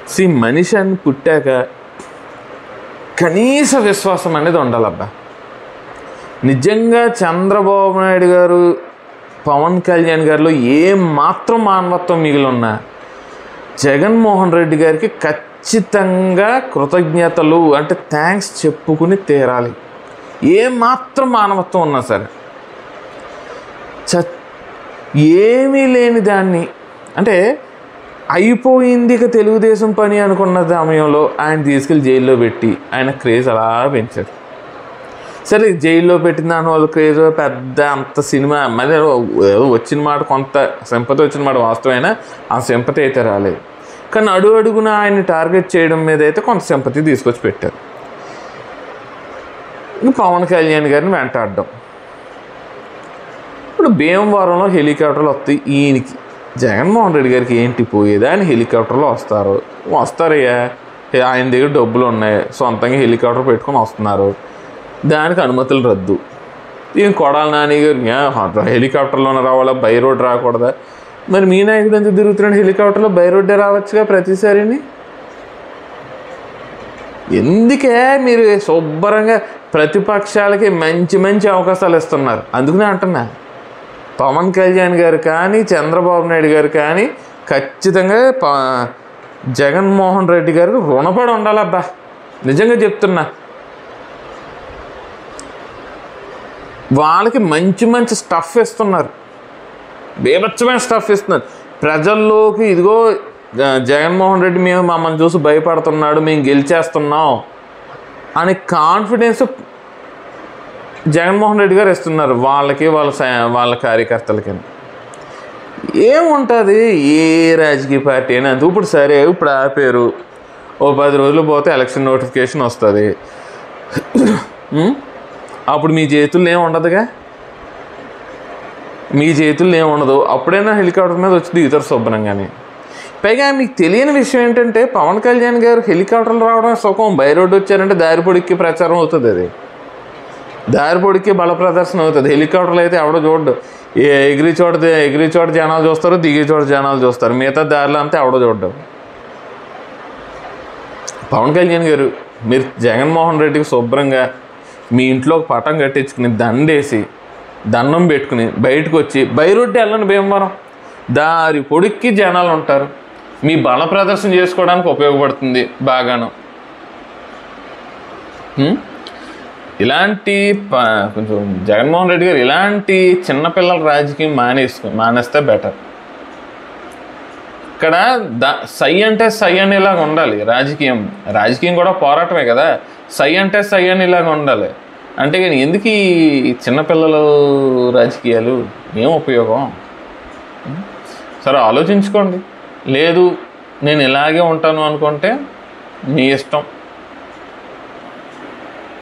C మనిషి అని పుట్టాక కనీస విశ్వాసం అనేది ఉండాలబ్బా నిజంగా చంద్రబాబు నాయుడు గారు పవన్ కళ్యాణ్ గారిలో ఏ మాత్రం మానవత్వం మిగిలి ఉన్నా జగన్మోహన్ రెడ్డి గారికి ఖచ్చితంగా కృతజ్ఞతలు అంటే థ్యాంక్స్ చెప్పుకుని తీరాలి ఏ మాత్రం మానవత్వం ఉన్నా సరే చ ఏమీ లేని దాన్ని అంటే అయిపోయింది ఇక తెలుగుదేశం పని అనుకున్న సమయంలో ఆయన తీసుకెళ్ళి జైల్లో పెట్టి ఆయన క్రేజ్ అలా పెంచారు సరే జైల్లో పెట్టిన దాని వల్ల క్రేజ్ పెద్ద అంత సినిమా మరి ఏదో వచ్చిన మాట కొంత సింపతి వచ్చిన మాట వాస్తవైనా ఆ సింపతి అయితే రాలేదు కానీ అడుగు అడుగున ఆయన్ని టార్గెట్ చేయడం మీద అయితే కొంత సింపతి తీసుకొచ్చి పెట్టారు ఇంక పవన్ కళ్యాణ్ గారిని వెంటాడడం ఇప్పుడు భీమవరంలో హెలికాప్టర్లు వస్తాయి ఈయనకి జగన్మోహన్ రెడ్డి గారికి ఏంటి పోయేది ఆయన హెలికాప్టర్లో వస్తారు వస్తారయ్యా ఆయన దగ్గర డబ్బులు ఉన్నాయి సొంతంగా హెలికాప్టర్ పెట్టుకొని వస్తున్నారు దానికి అనుమతులు రద్దు ఈయన కొడాల నాని గారు "యా, హెలికాప్టర్లోనే రావాలా బై రోడ్ రాకూడదా మరి మీ నాయకుడు ఎందుకు తిరుగుతున్నాడు హెలికాప్టర్లో బై రోడ్డే రావచ్చుగా ప్రతిసారిని ఎందుకే మీరు శుభ్రంగా ప్రతిపక్షాలకి మంచి మంచి అవకాశాలు ఇస్తున్నారు అందుకనే అంటున్నా పవన్ కళ్యాణ్ గారు కానీ చంద్రబాబు నాయుడు గారు కానీ ఖచ్చితంగా ప జగన్మోహన్ రెడ్డి గారికి రుణపడి ఉండాలబ్బా నిజంగా చెప్తున్నా వాళ్ళకి మంచి మంచి స్టఫ్ ఇస్తున్నారు బీభత్సమైన స్టఫ్ ఇస్తున్నారు ప్రజల్లోకి ఇదిగో జ- జగన్మోహన్ రెడ్డి మేము మమ్మల్ని చూసి భయపడుతున్నాడు మేము గెలిచేస్తున్నాం అనే కాన్ఫిడెన్స్ జగన్మోహన్ రెడ్డి గారు ఇస్తున్నారు వాళ్ళకి వాళ్ళ స- వాళ్ళ కార్యకర్తలకి ఏముంటుంది ఏ రాజకీయ పార్టీ అయినా అంతే. ఇప్పుడు సరే ఇప్పుడు ఆపేరు ఓ పది రోజులు పోతే ఎలక్షన్ నోటిఫికేషన్ వస్తుంది ఉం? అప్పుడు మీ చేతుల్లో ఏమి ఉండదుగా మీ చేతుల్లో ఏమి ఉండదు అప్పుడైనా హెలికాప్టర్ మీద వచ్చి దిగుతారు శుభ్రంగానే పైగా మీకు తెలియని విషయం ఏంటంటే పవన్ కళ్యాణ్ గారు హెలికాప్టర్లు రావడం సుఖం బై రోడ్డు వచ్చారంటే దారి పొడిక్కి ప్రచారం అవుతుంది అది దారి పొడికి బల ప్రదర్శన అవుతుంది హెలికాప్టర్లు అయితే ఎవడో చూడడు ఏ ఎగిరి చోట ఎగిరి చోట జనాలు చూస్తారు దిగే చోట జనాలు చూస్తారు మిగతా దారిలో అంతా ఎవడో చూడడు పవన్ కళ్యాణ్ గారు మీరు జగన్మోహన్ రెడ్డికి శుభ్రంగా మీ ఇంట్లో ఒక పటం కట్టించుకుని దండేసి దండం పెట్టుకుని బయటకు వచ్చి బైరొడ్డి వెళ్ళండి భీమవరం దారి పొడిక్కి జనాలు ఉంటారు మీ బల ప్రదర్శన చేసుకోవడానికి ఉపయోగపడుతుంది బాగాను హ్మ్? ఇలాంటి ప- కొంచెం జగన్మోహన్ రెడ్డి గారు ఇలాంటి చిన్నపిల్లల రాజకీయం మానేసుకో మానేస్తే బెటర్ ఇక్కడ ద సై అంటే సై అనేలాగా ఉండాలి రాజకీయం రాజకీయం కూడా పోరాటమే కదా సై అంటే సై అనేలాగా ఉండాలి అంటే కానీ ఎందుకు ఈ చిన్నపిల్లలు రాజకీయాలు ఏం ఉపయోగం సరే ఆలోచించుకోండి లేదు నేను ఇలాగే ఉంటాను అనుకుంటే మీ ఇష్టం